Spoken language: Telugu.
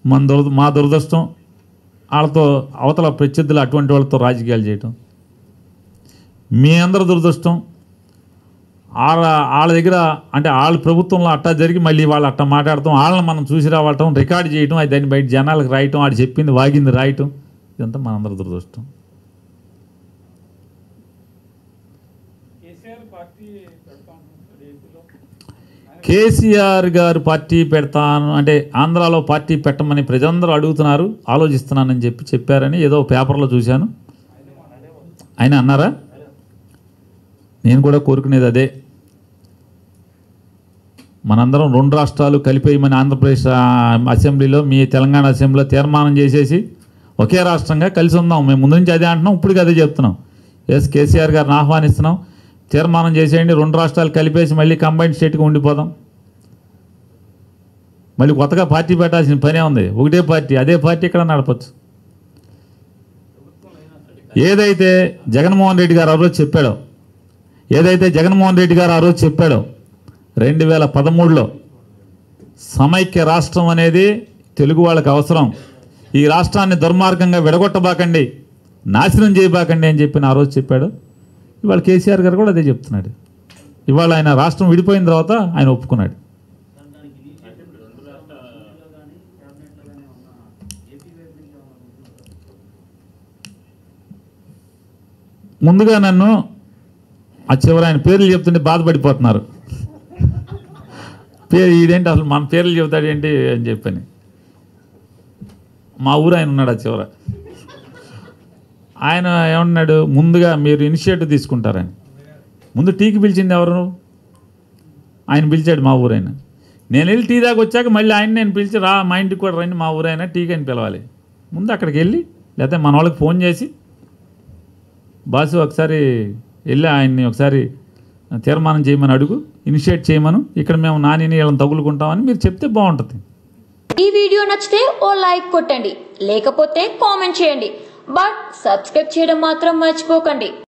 మన దురద మా దురదృష్టం వాళ్ళతో అవతల ప్రత్యర్థులు అటువంటి వాళ్ళతో రాజకీయాలు చేయటం మీ అందరి దురదృష్టం వాళ్ళ వాళ్ళ దగ్గర అంటే వాళ్ళ ప్రభుత్వంలో అట్టా జరిగి మళ్ళీ వాళ్ళు అట్టా మాట్లాడటం వాళ్ళని మనం చూసి రావటం రికార్డ్ చేయటం అది దాన్ని బయట జనాలకు రాయటం వాడు చెప్పింది వాగింది రాయటం ఇదంతా మనందరి దురదృష్టం కేసీఆర్ పార్టీ పెడతాం ఏపీలో కేసీఆర్ గారు పార్టీ పెడతాను అంటే ఆంధ్రాలో పార్టీ పెట్టమని ప్రజలందరూ అడుగుతున్నారు ఆలోచిస్తున్నానని చెప్పి చెప్పారని ఏదో పేపర్లో చూశాను ఆయన అన్నారా నేను కూడా కోరుకునేది అదే మనందరం రెండు రాష్ట్రాలు కలిపేయమని ఆంధ్రప్రదేశ్ ఆ, అసెంబ్లీలో మీ తెలంగాణ అసెంబ్లీలో తీర్మానం చేసేసి ఒకే రాష్ట్రంగా కలిసి ఉందాం మేము ముందు నుంచి అదే అంటున్నాం ఇప్పుడు అదే చెప్తున్నాం ఎస్ కేసీఆర్ గారిని ఆహ్వానిస్తున్నాం తీర్మానం చేసేయండి రెండు రాష్ట్రాలు కలిపేసి మళ్ళీ కంబైన్డ్ స్టేట్గా ఉండిపోదాం మళ్ళీ కొత్తగా పార్టీ పెట్టాల్సిన పనే ఉంది ఒకటే పార్టీ అదే పార్టీ ఇక్కడ నడపచ్చు ఏదైతే జగన్మోహన్ రెడ్డి గారు ఆ రోజు చెప్పాడో ఏదైతే జగన్మోహన్ రెడ్డి గారు ఆ రోజు చెప్పాడో రెండు వేల పదమూడులో సమైక్య రాష్ట్రం అనేది తెలుగు వాళ్ళకి అవసరం ఈ రాష్ట్రాన్ని దుర్మార్గంగా విడగొట్టబాకండి నాశనం చేయబాకండి అని చెప్పి ఆ రోజు చెప్పాడు ఇవాళ కేసీఆర్ గారు కూడా అదే చెప్తున్నాడు ఇవాళ ఆయన రాష్ట్రం విడిపోయిన తర్వాత ఆయన ఒప్పుకున్నాడు ముందుగా నన్ను ఆ చివరి ఆయన పేర్లు చెప్తుంటే బాధపడిపోతున్నారు పేరు ఇదేంటి అసలు మన పేర్లు చెబుతాడేంటి అని చెప్పని మా ఊరు ఆయన ఉన్నాడు ఆ చివర ఆయన ఏమన్నాడు ముందుగా మీరు ఇనిషియేటివ్ తీసుకుంటారని ముందు టీకి పిలిచింది ఎవరు ఆయన పిలిచాడు మా ఊరైన నేను వెళ్ళి టీ దాకా వచ్చాక మళ్ళీ ఆయన నేను పిలిచి రా మా ఇంటికి కూడా రండి మా ఊరైనా టీకి అని పిలవాలి ముందు అక్కడికి వెళ్ళి లేకపోతే మన వాళ్ళకి ఫోన్ చేసి బాసు ఒకసారి వెళ్ళి ఆయన్ని ఒకసారి తీర్మానం చేయమని అడుగు ఇనిషియేట్ చేయమను ఇక్కడ మేము నానిని వీళ్ళని తగులుకుంటామని మీరు చెప్తే బాగుంటుంది ఈ వీడియో నచ్చితే ఓ లైక్ కొట్టండి లేకపోతే కామెంట్ చేయండి బట్ సబ్స్క్రైబ్ చేయడం మాత్రం మర్చిపోకండి